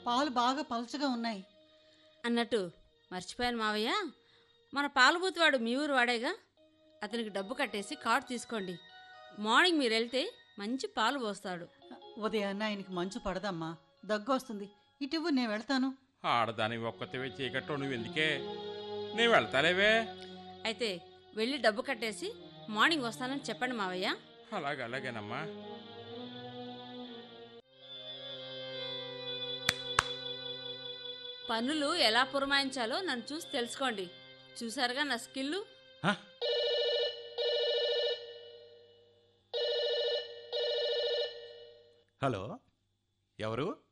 పాలు బాగా పలచగా ఉన్నాయి అన్నట్టు మర్చిపోయాను మావయ్య మన పాలబూతివాడు మీ ఊరు వాడేగా అతనికి డబ్బు కట్టేసి కార్డు తీసుకోండి మార్నింగ్ మీరు వెళ్తే మంచి పాలు పోస్తాడు ఉదయాన్నే ఆయనకి మంచు పడదమ్మా దగ్గు వస్తుంది ఇటువ్వు నేను వెళ్తాను ఆడదాని ఒక్కతివే చీకట్లో నువ్వు ఎందుకే నేను వెళ్తాలేవే అయితే వెళ్ళి డబ్బు కట్టేసి మార్నింగ్ వస్తానని చెప్పండి మావయ్య అలాగే అలాగేనమ్మా పనులు ఎలా పురమాయించాలో నన్ను చూసి తెలుసుకోండి చూసారుగా నా స్కిల్లు హ? హలో ఎవరు